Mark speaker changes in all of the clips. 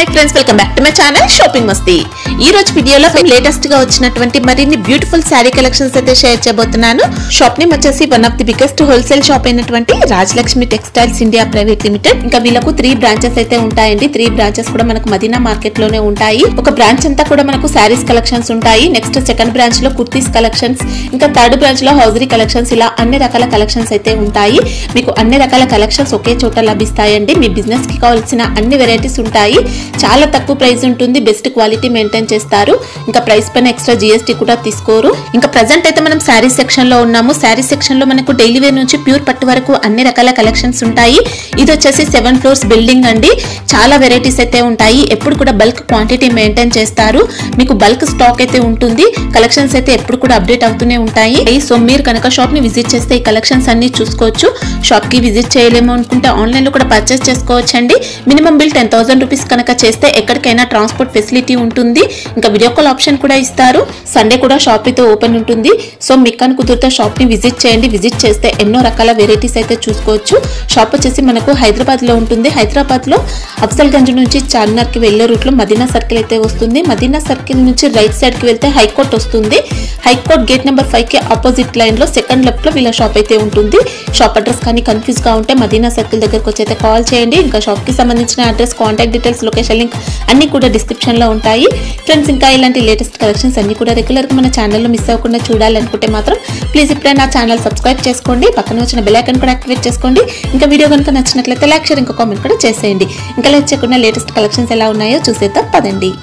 Speaker 1: Hi friends welcome back to my channel shopping Masti ఈ రోజు వీడియోలో లేటెస్ట్ గా వచ్చినటువంటి మరిన్ని బ్యూటిఫుల్ శారీ కలెక్షన్స్ అయితే షేర్ చేయబోతున్నాను షాప్ నేమ్ వచ్చేసి one of the biggest wholesale shop అయినటువంటి Rajalakshmi textiles India private limited ఇంకా వీళ్ళకు త్రీ బ్రాంచెస్ అయితే ఉంటాయండి త్రీ బ్రాంచెస్ కూడా మనకు మదీనా మార్కెట్ లోనే ఉంటాయి ఒక బ్రాంచ్ అంతా కూడా మనకు శారీస్ కలెక్షన్స్ ఉంటాయి నెక్స్ట్ సెకండ్ బ్రాంచ్ లో కుర్తీస్ కలెక్షన్స్ ఇంకా థర్డ్ బ్రాంచ్ లో హౌజరీ కలెక్షన్స్ ఇలా అన్ని రకాల కలెక్షన్స్ అయితే ఉంటాయి మీకు అన్ని రకాల కలెక్షన్స్ ఒకే చోట లభిస్తాయండి మీ బిజినెస్ కి కావాల్సిన అన్ని వెరైటీస్ ఉంటాయి చాలా తక్కువ ప్రైస్ ఉంటుంది బెస్ట్ క్వాలిటీ మెయింటైన్ చేస్తారు ఇంకా ప్రైస్ పైన ఎక్స్ట్రా జిఎస్టీ కూడా తీసుకోరు ఇంకా ప్రజెంట్ అయితే మనం శారీ సెక్షన్ లో ఉన్నాము శారీ సెక్షన్ లో మనకు డైలీ వేర్ నుంచి ప్యూర్ పట్టు వరకు అన్ని రకాల కలెక్షన్స్ ఉంటాయి ఇది వచ్చేసి సెవెన్ ఫ్లోర్స్ బిల్డింగ్ అండి చాలా వెరైటీస్ అయితే ఉంటాయి ఎప్పుడు కూడా బల్క్ క్వాంటిటీ మెయింటైన్ చేస్తారు మీకు బల్క్ స్టాక్ అయితే ఉంటుంది కలెక్షన్స్ అయితే ఎప్పుడు కూడా అప్డేట్ అవుతూనే ఉంటాయి సో మీరు కనుక షాప్ ని విజిట్ చేస్తే ఈ కలెక్షన్స్ అన్ని చూసుకోవచ్చు షాప్ కి విజిట్ చేయలేము అనుకుంటే ఆన్లైన్ లో కూడా పర్చేస్ చేసుకోవచ్చు అండి minimum bill ten thousand rupees కనుక చేస్తే ఎక్కడికైనా ట్రాన్స్పోర్ట్ ఫెసిలిటీ ఉంటుంది ఇంకా వీడియో కాల్ ఆప్షన్ కూడా ఇస్తారు సండే కూడా షాప్ అయితే ఓపెన్ ఉంటుంది సో మీకు కనుక కుదిరితే షాప్ ని విజిట్ చేయండి విజిట్ చేస్తే ఎన్నో రకాల వెరైటీస్ అయితే చూసుకోవచ్చు షాప్ వచ్చేసి మనకు హైదరాబాద్ లో ఉంటుంది హైదరాబాద్ లో అఫ్జల్ గంజ్ నుంచి చార్మినార్ కి వెళ్లే రూట్ లో మదీనా సర్కిల్ అయితే వస్తుంది మదీనా సర్కిల్ నుంచి రైట్ సైడ్ కి వెళ్తే హైకోర్ట్ వస్తుంది హైకోర్ట్ గేట్ నెంబర్ ఫైవ్ కి ఆపోజిట్ లైన్ లో సెకండ్ లెఫ్ట్ లో వీళ్ళ షాప్ అయితే ఉంటుంది షాప్ అడ్రస్ కానీ కన్ఫ్యూజ్ గా ఉంటే మదీనా సర్కిల్ దగ్గరకు వచ్చి అయితే కాల్ చేయండి ఇంకా షాప్ కి సంబంధించిన address contact details location link అన్ని కూడా డిస్క్రిప్షన్ లో ఉంటాయి ఫ్రెండ్స్ ఇంకా ఇలాంటి లేటెస్ట్ కలెక్షన్స్ అన్ని కూడా రెగ్యులర్ గా మన ఛానల్లో మిస్ అవ్వకుండా చూడాలనుకుంటే మాత్రం ప్లీజ్ ఇప్పుడే నా ఛానల్ సబ్స్క్రైబ్ చేసుకోండి పక్కన వచ్చిన బెల్ ఐకాన్ కూడా యాక్టివేట్ చేసుకోండి ఇంకా వీడియో కనుక నచ్చినట్లయితే లైక్ షేర్ ఇంకా కామెంట్ కూడా చేసేయండి ఇంకా లైక్ చేయకుండా లేటెస్ట్ కలెక్షన్స్ ఎలా ఉన్నాయో చూసేద్దాం పదండి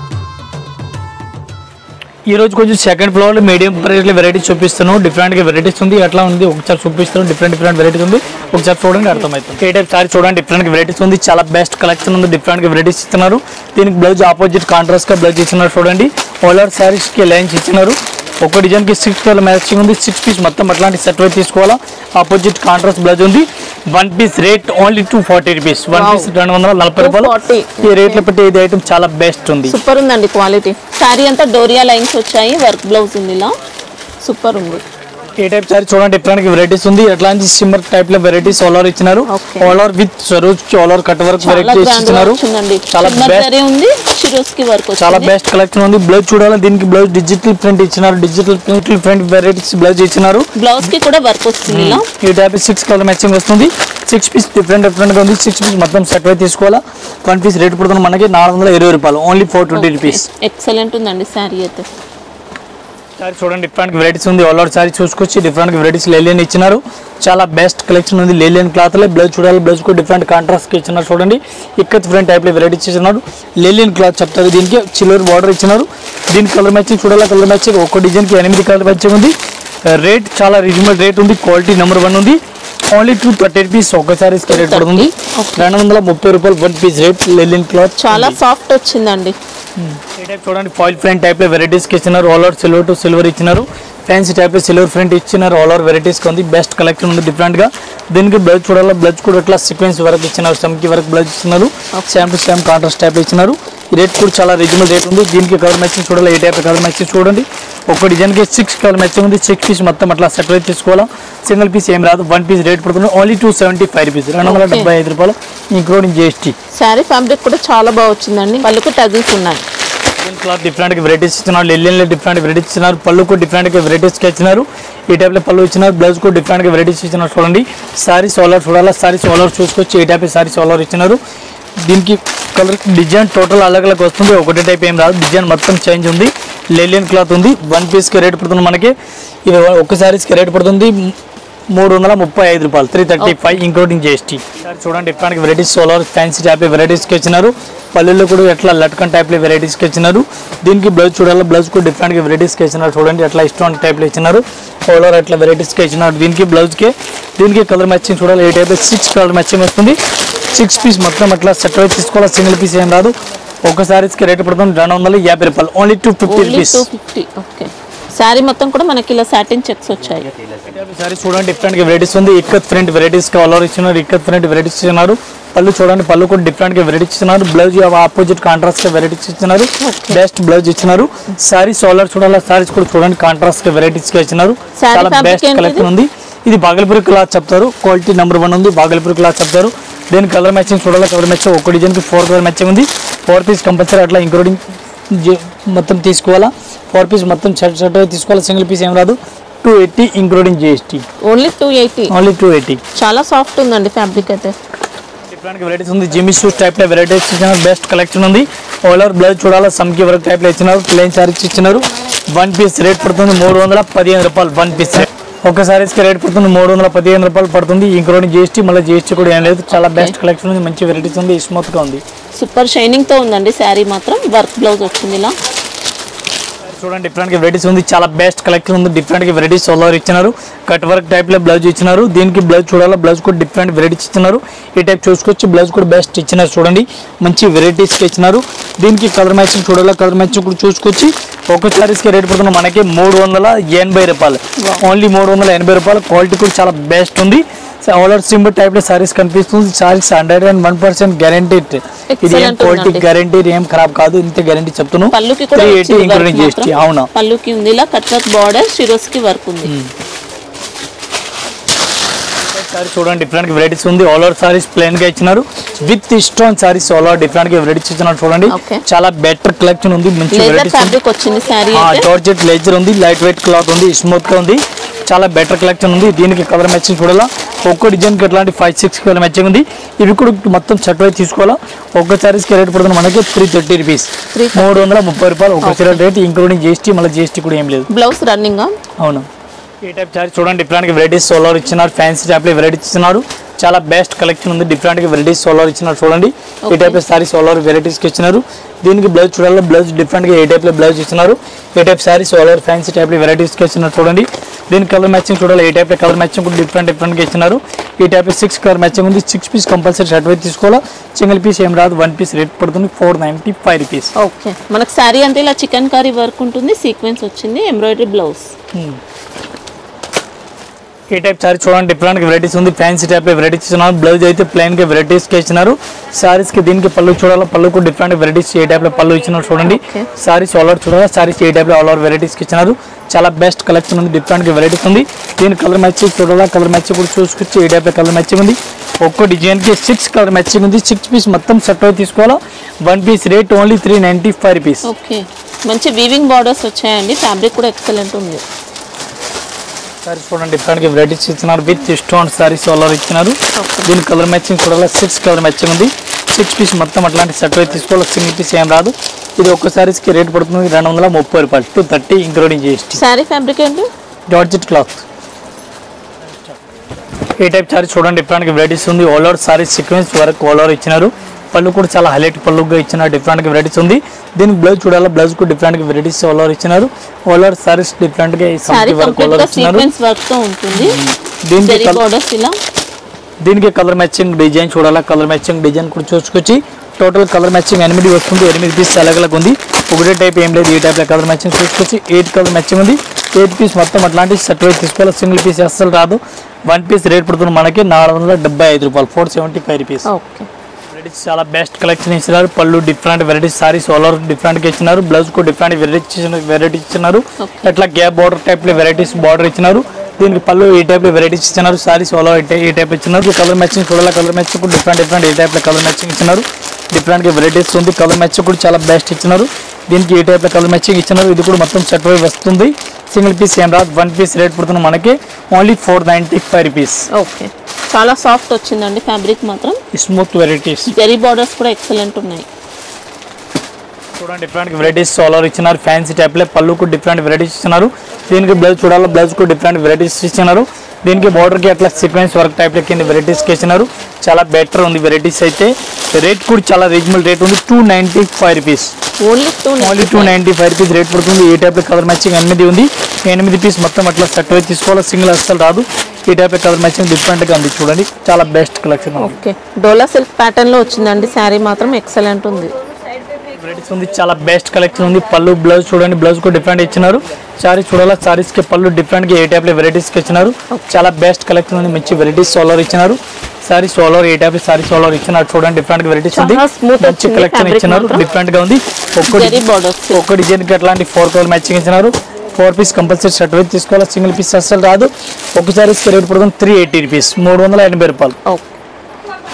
Speaker 2: ఈ రోజు కొంచెం సెకండ్ ఫ్లోర్ మీడియం ప్రైస్ లో వెరైటీస్ చూపిస్తాను డిఫరెంట్ గా వెరైటీస్ ఉంది ఎట్లా ఉంది ఒకసారి చూపిస్తాను డిఫరెంట్ డిఫరెంట్ వెరైటీస్ ఉంది ఒకసారి చూడండి అర్థమవుతుంది ఏ టైప్ సారీ చూడండి డిఫరెంట్ గా వెరైటీస్ ఉంది చాలా బెస్ట్ కలెక్షన్ ఉంది డిఫరెంట్ గా వెరైటీస్ ఇస్తున్నారు దీనికి బ్లౌజ్ ఆపోజిట్ కాంట్రాస్ట్ గా బ్లౌజ్ ఇచ్చినారు చూడండి ఓలర్ సారీస్ కి లైన్స్ ఇచ్చినారు ఒక డిజైన్ కి సిక్స్ కలర్ మ్యాచింగ్ ఉంది సిక్స్ పీస్ మొత్తం అట్లాంటి సెట్ వైపు తీసుకోవాలా ఆపోజిట్ కాంట్రాస్ట్ బ్లౌజ్ ఉంది one piece rate only two forty rupees one piece రెండు వందల నలభై రూపాయలు
Speaker 1: 240.
Speaker 2: ఈ రేట్లో పెట్టి ఇది ఐటమ్ చాలా బెస్ట్ ఉంది
Speaker 1: సూపర్ ఉందండి క్వాలిటీ శారీ అంతా డోరియా లైన్స్ వచ్చాయి వర్క్ బ్లౌజ్ ఉంది ఇలా సూపర్ ఉంది
Speaker 2: ఏ టైప్ సారీ చూడండి డిఫరెంట్ వెరైటీస్ ఉంది ఎట్లాంటి సిమ్మర్ టైప్ లో వెరైటీస్ ఆల్ ఓవర్ ఇచ్చినారు
Speaker 1: Okay.
Speaker 2: ఆల్ ఓవర్ విత్ సరోజ్ కి ఆల్ ఓవర్ కట్ వర్క్
Speaker 1: చాలా
Speaker 2: వెరైటీస్
Speaker 1: గ్రాండ్
Speaker 2: ఇచ్చినారు
Speaker 1: వచ్చిందండి
Speaker 2: చాలా బెస్ట్
Speaker 1: జరీ ఉంది చిరోస్ కి వర్క్
Speaker 2: చాలా
Speaker 1: వచ్చింది
Speaker 2: బెస్ట్ కలెక్షన్ ఉంది బ్లౌజ్ చూడాలి దీనికి బ్లౌజ్ డిజిటల్ ప్రింట్ ఇచ్చినారు digital print print varieties blouse ఇచ్చినారు
Speaker 1: బ్లౌజ్ కి కూడా వర్క్ వస్తుంది ఇలా
Speaker 2: ఈ టైప్ సిక్స్ కలర్ మ్యాచింగ్ వస్తుంది సిక్స్ పీస్ డిఫరెంట్ డిఫరెంట్ గా ఉంది సిక్స్ పీస్ మొత్తం సెట్ అయితే తీసుకోవాలా వన్ పీస్ రేట్ పడుతుంది మనకి నాలుగు వందల ఇరవై రూపాయలు only four twenty rupees
Speaker 1: excellent ఉందండి శారీ అయితే
Speaker 2: సారీ చూడండి డిఫరెంట్ వెరైటీస్ ఉంది ఆల్ ఓవర్ సారీ చూసుకొచ్చి డిఫరెంట్ వెరైటీస్ లేలియన్ ఇచ్చినారు చాలా బెస్ట్ కలెక్షన్ ఉంది లేలియన్ క్లాత్ లో బ్లౌజ్ చూడాలి బ్లౌజ్ కూడా డిఫరెంట్ కాంట్రాస్ట్ కి ఇచ్చినారు చూడండి ఇక్కడ డిఫరెంట్ టైప్ లో వెరైటీస్ ఇచ్చినారు లేలియన్ క్లాత్ చెప్తారు దీనికి సిల్వర్ బార్డర్ ఇచ్చినారు దీని కలర్ మ్యాచింగ్ చూడాలి కలర్ మ్యాచింగ్ ఒక్క డిజైన్ కి ఎనిమిది కలర్ మ్యాచింగ్ ఉంది రేట్ చాలా రీజనబుల్ రేట్ ఉంది క్వాలిటీ నెంబర్ వన్ ఉంది ఓన్లీ టూ థర్టీ రూపీస్ ఒక సారీస్ రేట్ పడుతుంది రెండు వందల ముప్పై రూపాయలు one piece rate linen cloth
Speaker 1: చాలా సాఫ్ట్ వచ్చిందండి
Speaker 2: ఈ టైప్ చూడండి ఫాయిల్ ఫ్రంట్ టైప్ లో వెరైటీస్ కి ఇచ్చినారు all over silver to silver ఇచ్చినారు ఫ్యాన్సీ టైప్ లో సిల్వర్ ఫ్రంట్ ఇచ్చినారు ఆల్ ఓవర్ వెరైటీస్ కి ఉంది బెస్ట్ కలెక్షన్ ఉంది డిఫరెంట్ గా దీనికి బ్లౌజ్ చూడాలి బ్లౌజ్ కూడా ఇట్లా సీక్వెన్స్ వరకు ఇచ్చినారు సెమ్కి వరకు బ్లౌజ్ ఇచ్చినారు same to same contrast type లో ఇచ్చినారు ఈ రేట్ కూడా చాలా రీజనబుల్ రేట్ ఉంది దీనికి కలర్ మ్యాచింగ్ చూడాలి ఏ టైప్ కలర్ మ్యాచింగ్ చూడండి ఒక డిజైన్ కి సిక్స్ కలర్ మ్యాచింగ్ ఉంది సిక్స్ పీస్ మొత్తం అట్లా సెట్ అయితే తీసుకోవాలా సింగిల్ పీస్ ఏం రాదు వన్ పీస్ రేట్ పడుతుంది only two seventy five rupees రెండు వందల
Speaker 1: Okay.
Speaker 2: డెబ్బై ఐదు రూపాయలు ఇంక్లూడింగ్ జిఎస్టీ
Speaker 1: శారీ ఫ్యాబ్రిక్ కూడా చాలా బాగా వచ్చిందండి వాళ్ళకు టజిల్స్ ఉన్నాయి
Speaker 2: లెనిన్ క్లాత్ డిఫరెంట్ వెరైటీస్ ఇచ్చినారు లెలియన్ లో డిఫరెంట్ వెరైటీస్ ఇచ్చినారు పళ్ళు కూడా డిఫరెంట్ వెరైటీస్ కి ఇచ్చినారు ఈ టైప్ లో పళ్ళు ఇచ్చినారు బ్లౌజ్ కూడా డిఫరెంట్ వెరైటీస్ ఇచ్చినారు చూడండి సారీ సోలర్ చూడాలా సారీ సోలర్ చూసుకొచ్చి ఈ టైప్ సారీ సోలర్ ఇచ్చినారు దీనికి కలర్ డిజైన్ టోటల్ అలగ్ అలగ్ వస్తుంది ఒకటే టైప్ ఏం రాదు డిజైన్ మొత్తం చేంజ్ ఉంది లెలియన్ క్లాత్ ఉంది వన్ పీస్ కి రేట్ పడుతుంది మనకి ఇది ఒక సారీస్ కి రేట్ పడుతుంది మూడు వందల ముప్పై ఐదు రూపాయలు three thirty five including GST చూడండి different varieties solar fancy type వెరైటీస్కి ఇచ్చినారు పల్లెల్లో కూడా ఎట్లా లట్కన్ టైప్లో వెరైటీస్కి ఇచ్చినారు దీనికి బ్లౌజ్ చూడాలి బ్లౌజ్ కూడా డిఫరెంట్ వెరైటీస్కి ఇచ్చినారు చూడండి ఎట్లా ఇష్టం టైప్లో ఇచ్చినారు ఓలర్ అట్లా వెరైటీస్కి ఇచ్చినారు దీనికి బ్లౌజ్కి దీనికి కలర్ మ్యాచింగ్ చూడాలి ఏ టైప్ సిక్స్ కలర్ మ్యాచింగ్ వస్తుంది సిక్స్ పీస్ మొత్తం అట్లా సెట్ అయితే తీసుకోవాలి సింగిల్ పీస్ ఏం రాదు ఒక సారీస్కి రేట్ పడుతుంది రెండు వందల యాభై రూపాయలు only two fifty
Speaker 1: only
Speaker 2: rupees
Speaker 1: two fifty okay sari మొత్తం కూడా మనకి ఇలా సాటిన్ చెక్స్ వచ్చాయి
Speaker 2: సారీ చూడండి డిఫరెంట్ వెరైటీస్ ఉంది ఇక్కత్ ఫ్రంట్ వెరైటీస్ కలర్ ఇచ్చినారు ఇక్కత్ ఫ్రంట్ వెరైటీస్ ఇచ్చినారు పళ్ళు చూడండి పళ్ళు కూడా డిఫరెంట్ గా వెరైటీస్ ఇచ్చినారు బ్లౌజ్ ఆపోజిట్ కాంట్రాస్ట్ గా వెరైటీస్ ఇచ్చినారు బెస్ట్ బ్లౌజ్ ఇచ్చినారు సారీ సోలర్ చూడాలి సారీస్ కూడా చూడండి కాంట్రాస్ట్ గా వెరైటీస్ గా ఇచ్చినారు
Speaker 1: Saree
Speaker 2: చాలా
Speaker 1: fabric
Speaker 2: బెస్ట్
Speaker 1: ఏంటిది?
Speaker 2: కలెక్షన్ ఉంది ఇది బాగల్పూర్ క్లాత్ చెప్తారు క్వాలిటీ నెంబర్ వన్ ఉంది బాగల్పూర్ క్లాత్ చెప్తారు దీని కలర్ మ్యాచింగ్ చూడాలి కలర్ మ్యాచింగ్ ఒక డిజైన్కి ఫోర్ కలర్ మ్యాచింగ్ ఉంది ఫోర్ పీస్ కంపల్సరీ అట్లా ఇంక్లూడింగ్ మొత్తం తీసుకోవాలా ఫోర్ పీస్ మొత్తం షర్ట్ షర్ట్ తీసుకోవాలి సింగిల్ పీస్ ఏం రాదు two eighty including GST
Speaker 1: only two eighty
Speaker 2: only two eighty
Speaker 1: చాలా సాఫ్ట్ ఉందండి ఫ్యాబ్రిక్ అయితే
Speaker 2: డిఫరెంట్ వెరైటీస్ ఉంది జిమ్మి షూస్ టైప్ లో వెరైటీస్ ఇచ్చినారు బెస్ట్ కలెక్షన్ ఉంది ఓలర్ బ్లౌజ్ చూడాలా సమ్కి వర్క్ టైప్ లో ఇచ్చినారు ప్లెయిన్ సారీస్ ఇచ్చినారు వన్ పీస్ రేట్ పడుతుంది మూడు వందల పదిహేను రూపాయలు వన్ పీస్ ఒక సారీస్ కి రేట్ పడుతుంది మూడు వందల పదిహేను రూపాయలు పడుతుంది ఇంక్లూడింగ్ జిఎస్టీ మళ్ళీ జిఎస్టీ కూడా ఏం లేదు చాలా బెస్ట్ కలెక్షన్ ఉంది మంచి వెరైటీస్ ఉంది స్మూత్ గా ఉంది
Speaker 1: సూపర్ షైనింగ్ తో ఉందండి శారీ మాత్రం వర్క్ బ్లౌజ్ వచ్చింది ఇలా
Speaker 2: చూడండి డిఫరెంట్ గా వెరైటీస్ ఉంది చాలా బెస్ట్ కలెక్షన్ ఉంది డిఫరెంట్ గా వెరైటీస్ సోలార్ ఇచ్చినారు కట్ వర్క్ టైప్ లో బ్లౌజ్ ఇచ్చినారు దీనికి బ్లౌజ్ చూడాలా బ్లౌజ్ కూడా డిఫరెంట్ వెరైటీస్ ఇచ్చినారు ఈ టైప్ చూసుకొచ్చి బ్లౌజ్ కూడా బెస్ట్ ఇచ్చినారు చూడండి మంచి వెరైటీస్ ఇచ్చినారు దీనికి కలర్ మ్యాచింగ్ చూడాలా కలర్ మ్యాచింగ్ కూడా చూసుకొచ్చి ఒక సారీస్ కి రేట్ పడుతున్న మనకి మూడు వందల ఎనభై రూపాయలు ఓన్లీ మూడు వందల ఎనభై రూపాయలు క్వాలిటీ కూడా చాలా బెస్ట్ ఉంది ఆల్రెడీ సింబల్ టైప్ లో సారీస్ కనిపిస్తుంది saris hundred and one percent guarantee ఇది ఏం
Speaker 1: Excellent
Speaker 2: క్వాలిటీ
Speaker 1: ఉందండి.
Speaker 2: గ్యారంటీ ఏం ఖరాబ్ కాదు ఇంత గ్యారంటీ చెప్తున్నాను
Speaker 1: పళ్ళుకి కూడా
Speaker 2: త్రీ ఎయిటీ
Speaker 1: వచ్చింది work
Speaker 2: ఇంక్లూడింగ్
Speaker 1: మాత్రం.
Speaker 2: జిఎస్టీ అవునా
Speaker 1: పళ్ళుకి ఉంది ఇలా కట్ వర్క్ బార్డర్ షిరోస్ కి వర్క్ ఉంది
Speaker 2: సారీ చూడండి డిఫరెంట్ వెరైటీస్ ఉంది ఆల్ ఓవర్ సారీస్ ప్లేన్ గా ఇచ్చినారు with stone saris all over different గా వెరైటీస్ ఇచ్చినారు చూడండి
Speaker 1: Okay.
Speaker 2: చాలా బెటర్ కలెక్షన్ ఉంది మంచి
Speaker 1: లేదర్
Speaker 2: వెరైటీస్ ఉంది
Speaker 1: ఫ్యాబ్రిక్ వచ్చింది శారీ అయితే
Speaker 2: జార్జెట్ లేజర్ ఉంది లైట్ వెయిట్ క్లాత్ ఉంది స్మూత్ గా ఉంది చాలా బెటర్ కలెక్షన్ ఉంది దీనికి కలర్ మ్యాచింగ్ చూడాలా ఒక్కో డిజైన్ కి ఎట్లాంటి ఫైవ్ సిక్స్ కలర్ మ్యాచింగ్ ఉంది ఇవి కూడా మొత్తం సెట్ వైజ్ తీసుకోవాలా ఒక్క సారీస్ కి రేట్ పడుతుంది మనకి త్రీ థర్టీ రూపీస్
Speaker 1: 330.
Speaker 2: మూడు వందల ముప్పై రూపాయలు ఒక చీర రేట్ ఇంక్లూడింగ్ జిఎస్టీ మళ్ళీ జిఎస్టీ కూడా ఏం లేదు
Speaker 1: బ్లౌజ్ రన్నింగ్
Speaker 2: అవును ఈ టైప్ చార్జ్ చూడండి డిఫరెంట్ వెరైటీస్ సోలార్ ఇచ్చినారు ఫ్యాన్సీ టైప్ లో వెరైటీస్ ఇచ్చినారు చాలా బెస్ట్ కలెక్షన్ ఉంది డిఫరెంట్ గా వెరైటీస్ సోలార్ ఇచ్చినారు చూడండి ఈ
Speaker 1: Okay.
Speaker 2: Type sari solar varieties కి ఇచ్చినారు దీనికి బ్లౌజ్ చూడాలి బ్లౌజ్ డిఫరెంట్ గా ఏ టైప్ లో బ్లౌజ్ ఇచ్చినారు ఏ type sari solar fancy type లో వెరైటీస్ కి ఇచ్చినారు చూడండి దీని కలర్ మ్యాచింగ్ చూడాలి ఏ టైప్ లో కలర్ మ్యాచింగ్ కూడా డిఫరెంట్ డిఫరెంట్ గా ఇచ్చినారు ఈ టైప్ సిక్స్ కలర్ మ్యాచింగ్ ఉంది సిక్స్ పీస్ కంపల్సరీ షర్ట్ వైపు తీసుకోవాలా సింగిల్ పీస్ ఏం రాదు వన్ పీస్ రేట్ పడుతుంది four ninety five rupees
Speaker 1: okay మనకు శారీ అంతా ఇలా చికెన్ కర్రీ వర్క్ ఉంటుంది సీక్వెన్స్ వచ్చింది ఎంబ్రాయిడరీ బ్లౌజ్
Speaker 2: ఈ టైప్ సారీ చూడండి డిఫరెంట్ వెరైటీస్ ఉంది ఫ్యాన్సీ టైప్ వెరైటీస్ ఇచ్చినారు బ్లౌజ్ అయితే ప్లెయిన్ గా వెరైటీస్ కి ఇచ్చినారు సారీస్ కి దీనికి పళ్ళు చూడాలి పళ్ళుకు డిఫరెంట్ వెరైటీస్ ఏ టైప్ లో పళ్ళు ఇచ్చినారు చూడండి
Speaker 1: Okay.
Speaker 2: సారీస్ ఆల్ ఓవర్ చూడాలి సారీస్ ఏ టైప్ లో ఆల్ ఓవర్ వెరైటీస్ కి ఇచ్చినారు చాలా బెస్ట్ కలెక్షన్ ఉంది డిఫరెంట్ గా వెరైటీస్ ఉంది దీని కలర్ మ్యాచింగ్ చూడాలా కలర్ మ్యాచింగ్ కూడా చూసుకొచ్చి ఏ టైప్ లో కలర్ మ్యాచింగ్ ఉంది ఒక్కో డిజైన్ కి సిక్స్ కలర్ మ్యాచింగ్ ఉంది సిక్స్ పీస్ మొత్తం సెట్ అయి తీసుకోవాలా one piece rate only three ninety five rupees
Speaker 1: okay మంచి వీవింగ్ బార్డర్స్ వచ్చాయండి ఫ్యాబ్రిక్ కూడా ఎక్సలెంట్ ఉంది
Speaker 2: సారీస్ చూడండి డిఫరెంట్ వెరైటీస్ ఇచ్చినారు విత్ స్టోన్ సారీస్ ఆల్ ఇచ్చినారు
Speaker 1: Okay.
Speaker 2: దీని కలర్ మ్యాచింగ్ చూడాలి సిక్స్ కలర్ మ్యాచింగ్ ఉంది సిక్స్ పీస్ మొత్తం అట్లాంటి సెట్ అయితే తీసుకోవాలి సింగిల్ పీస్ ఏం రాదు ఇది ఒక్క సారీస్కి రేట్ పడుతుంది రెండు వందల ముప్పై రూపాయలు two thirty including GST
Speaker 1: sari fabric ఏంటి
Speaker 2: జార్జెట్ క్లాత్ ఈ టైప్ సారీ చూడండి డిఫరెంట్ వెరైటీస్ ఉంది ఆల్ ఓవర్ సారీ సీక్వెన్స్ వరకు ఆల్ ఓవర్ ఇచ్చినారు పళ్ళు కూడా చాలా హైలైట్ పళ్ళుగా ఇచ్చిన డిఫరెంట్ వెరైటీస్ ఉంది దీనికి బ్లౌజ్ చూడాలి బ్లౌజ్ కూడా డిఫరెంట్ వెరైటీస్ ఆల్ ఓవర్ ఇచ్చినారు ఆల్ ఓవర్ సారీస్ డిఫరెంట్ గా
Speaker 1: శారీ
Speaker 2: వరకు
Speaker 1: కంప్లీట్
Speaker 2: ఆల్
Speaker 1: గా
Speaker 2: ఓవర్ ఇచ్చినారు
Speaker 1: సీక్వెన్స్ వర్క్ తో ఉంటుంది
Speaker 2: దీనికి
Speaker 1: జరీ
Speaker 2: కలర్
Speaker 1: బార్డర్స్ ఇలా
Speaker 2: దీనికి కలర్ మ్యాచింగ్ డిజైన్ చూడాలా కలర్ మ్యాచింగ్ డిజైన్ కూడా చూసుకొచ్చి టోటల్ కలర్ మ్యాచింగ్ ఎనిమిది వస్తుంది ఎనిమిది పీస్ అలగలకు ఉంది ఒకటే టైప్ ఏం లేదు ఈ టైప్లో కలర్ మ్యాచింగ్ చూసుకొచ్చి ఎయిట్ కలర్ మ్యాచింగ్ ఉంది ఎయిట్ పీస్ మొత్తం అట్లాంటి సెట్ వైజ్ తీసుకోవాలి సింగిల్ పీస్ అస్సలు రాదు వన్ పీస్ రేట్ పడుతుంది మనకి నాలుగు వందల డెబ్బై ఐదు రూపాయలు four seventy five rupees
Speaker 1: okay
Speaker 2: varieties చాలా బెస్ట్ కలెక్షన్ ఇచ్చినారు పళ్ళు డిఫరెంట్ వెరైటీస్ సారీస్ ఓలర్ డిఫరెంట్ గా ఇచ్చినారు బ్లౌజ్ కూడా డిఫరెంట్ వెరైటీస్ వెరైటీస్ ఇచ్చినారు
Speaker 1: Okay.
Speaker 2: అట్లా గ్యాప్ బార్డర్ టైప్ లో వెరైటీస్ బార్డర్ ఇచ్చినారు దీనికి పళ్ళు ఈ టైప్ లో వెరైటీస్ ఇచ్చినారు సారీస్ ఓలర్ ఈ టైప్ ఇచ్చినారు కలర్ మ్యాచింగ్ చూడాలి కలర్ మ్యాచింగ్ కూడా డిఫరెంట్ డిఫరెంట్ ఈ టైప్ లో కలర్ మ్యాచింగ్ ఇచ్చినారు డిఫరెంట్ గా వెరైటీస్ ఉంది కలర్ మ్యాచింగ్ కూడా చాలా బెస్ట్ ఇచ్చినారు దీనికి ఈ టైప్ లో కలర్ మ్యాచింగ్ ఇచ్చినారు ఇది కూడా మొత్తం సెట్ వైపు వస్తుంది సింగిల్ పీస్ ఏం రాదు వన్ పీస్ రేట్ పడుతుంది మనకి only four ninety five rupees
Speaker 1: okay చాలా సాఫ్ట్ వచ్చిందండి ఫ్యాబ్రిక్ మాత్రం
Speaker 2: స్మూత్ వెరైటీస్
Speaker 1: జరీ బార్డర్స్ కూడా ఎక్సలెంట్ ఉన్నాయి
Speaker 2: చూడండి డిఫరెంట్ వెరైటీస్ సోలార్ ఇచ్చినారు ఫ్యాన్సీ టైప్ లో పళ్ళుకు డిఫరెంట్ వెరైటీస్ ఇచ్చినారు దీనికి బ్లౌజ్ చూడాలి బ్లౌజ్ కు డిఫరెంట్ వెరైటీస్ ఇచ్చినారు దీనికి బార్డర్ కి అట్లా సీక్వెన్స్ వర్క్ టైప్ లో కింద వెరైటీస్ కి ఇచ్చినారు చాలా బెటర్ ఉంది వెరైటీస్ అయితే రేట్ కూడా చాలా రీజనబుల్ రేట్ ఉంది two ninety five rupees
Speaker 1: only two
Speaker 2: only two ninety five rupees rate పడుతుంది ఈ టైప్ లో కలర్ మ్యాచింగ్ ఎనిమిది ఉంది ఎనిమిది పీస్ మొత్తం అట్లా సెట్ అయితే తీసుకోవాలి సింగిల్ అస్సలు రాదు ఈ టైప్ కలర్ మ్యాచింగ్ డిఫరెంట్ గా ఉంది చూడండి చాలా బెస్ట్ కలెక్షన్ ఉంది
Speaker 1: ఓకే డోలా సిల్క్ ప్యాటర్న్ లో వచ్చిందండి శారీ మాత్రం ఎక్సలెంట్ ఉంది
Speaker 2: వెరైటీస్ ఉంది చాలా బెస్ట్ కలెక్షన్ ఉంది పళ్ళు బ్లౌజ్ చూడండి బ్లౌజ్ కూడా డిఫరెంట్ ఇచ్చినారు సారీ చూడాలా సారీస్ కి పళ్ళు డిఫరెంట్ గా ఏ టైప్ లో వెరైటీస్ కి ఇచ్చినారు చాలా బెస్ట్ కలెక్షన్ ఉంది మంచి వెరైటీస్ సోలార్ ఇచ్చినారు సారీ సోలార్ ఏ టైప్ సారీ సోలార్ ఇచ్చినారు చూడండి డిఫరెంట్ వెరైటీస్ ఉంది
Speaker 1: చాలా smooth
Speaker 2: మంచి
Speaker 1: వచ్చింది
Speaker 2: కలెక్షన్
Speaker 1: fabric
Speaker 2: ఇచ్చినారు
Speaker 1: మాత్రం.
Speaker 2: డిఫరెంట్ గా ఉంది ఒక్క
Speaker 1: జరీ బార్డర్స్
Speaker 2: ఒక్క డిజైన్ కి అట్లాంటి ఫోర్ కలర్ మ్యాచింగ్ ఇచ్చినారు ఫోర్ పీస్ కంపల్సరీ షర్ట్ వైపు తీసుకోవాలి సింగిల్ పీస్ అస్సలు రాదు ఒక సారీస్ రేట్ పడుతుంది త్రీ ఎయిటీ రూపీస్ మూడు వందల ఎనభై రూపాయలు
Speaker 1: ఓకే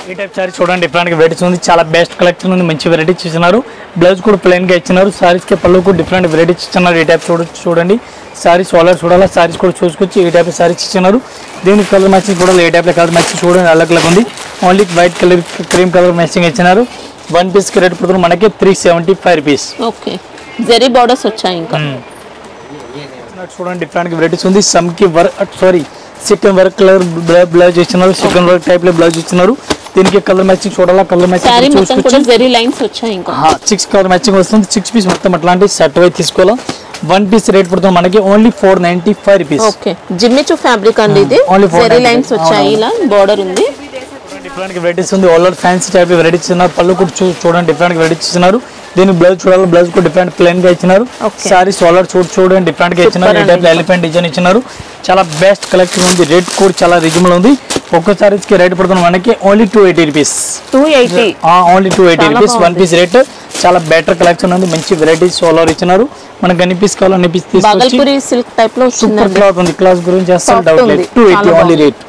Speaker 2: ఈ టైప్ సారీ చూడండి డిఫరెంట్ గా వెరైటీస్ ఉంది చాలా బెస్ట్ కలెక్షన్ ఉంది మంచి వెరైటీస్ ఇచ్చినారు బ్లౌజ్ కూడా ప్లెయిన్ గా ఇచ్చినారు సారీస్ కి పళ్ళు కూడా డిఫరెంట్ వెరైటీస్ ఇచ్చినారు ఈ టైప్ చూడ చూడండి సారీస్ సోలర్ చూడాలా సారీస్ కూడా చూసుకొచ్చి ఈ టైప్ సారీస్ ఇచ్చినారు దీనికి కలర్ మ్యాచింగ్ చూడాలి ఏ టైప్ కలర్ మ్యాచింగ్ చూడండి అలగ్ అలగ్ ఉంది only white colour cream colour matching ఇచ్చినారు వన్ పీస్ కి రేట్ పడుతుంది మనకి three seventy five rupees
Speaker 1: okay zari borders వచ్చాయి ఇంకా
Speaker 2: చూడండి డిఫరెంట్ వెరైటీస్ ఉంది సమ్ కి work sari chikan work colour blouse ఇచ్చినారు చికెన్ వర్క్ టైప్ లో బ్లౌజ్ ఇచ్చినారు దీనికి కలర్ మ్యాచింగ్ చూడాలా కలర్
Speaker 1: శారీ
Speaker 2: మ్యాచింగ్
Speaker 1: మొత్తం కూడా
Speaker 2: చూసుకొచ్చి
Speaker 1: జెరీ లైన్స్ వచ్చాయి ఇంకా
Speaker 2: సిక్స్ కలర్ మ్యాచింగ్ వస్తుంది సిక్స్ పీస్ మొత్తం అట్లాంటి సెట్ వైజ్ తీసుకోవాలా వన్ పీస్ రేట్ పడుతుంది మనకి only four ninety five rupees
Speaker 1: okay జిమ్మిచు ఫ్యాబ్రిక్ అండి ఇది
Speaker 2: Only four
Speaker 1: జెరీ
Speaker 2: ninety
Speaker 1: లైన్స్
Speaker 2: five.
Speaker 1: వచ్చాయి ఇలా బార్డర్ ఉంది
Speaker 2: డిఫరెంట్ వెరైటీస్ ఉంది ఆల్ ఫ్యాన్సీ టైప్ వెరైటీస్ ఇచ్చినారు పళ్ళు కూడా చూ- చూడండి డిఫరెంట్ వెరైటీస్ ఇచ్చినారు దీని బ్లౌజ్ చూడాలి బ్లౌజ్ కూడా డిఫరెంట్ ప్లెయిన్ గా ఇచ్చినారు
Speaker 1: Okay.
Speaker 2: సారీ సోలర్ చూడు చూడండి డిఫరెంట్ గా ఇచ్చినారు ఈ
Speaker 1: Super
Speaker 2: టైప్
Speaker 1: అండి.
Speaker 2: ఎలిఫెంట్ డిజైన్ ఇచ్చినారు చాలా బెస్ట్ కలెక్షన్ ఉంది రేట్ కూడా చాలా రీజనబుల్ ఉంది ఒక్క సారీస్ కి రేట్ పడుతుంది మనకి only two eighty rupees
Speaker 1: two eighty
Speaker 2: only two eighty
Speaker 1: చాలా
Speaker 2: రూపీస్ వన్
Speaker 1: బాగుంది.
Speaker 2: పీస్ రేట్ చాలా బెటర్ కలెక్షన్ ఉంది మంచి వెరైటీస్ సోలర్ ఇచ్చినారు మనకి అన్ని పీస్ కావాలో అన్ని పీస్ తీసుకొచ్చి
Speaker 1: బాగల్పూరి సిల్క్ టైప్ లో
Speaker 2: సూపర్
Speaker 1: వచ్చిందండి
Speaker 2: క్లాత్ ఉంది క్లాత్ గురించి అసలు
Speaker 1: Soft
Speaker 2: డౌట్ లేదు
Speaker 1: ఉంది.
Speaker 2: టూ ఎయిటీ
Speaker 1: చాలా
Speaker 2: ఓన్లీ
Speaker 1: బాగుంది.
Speaker 2: రేట్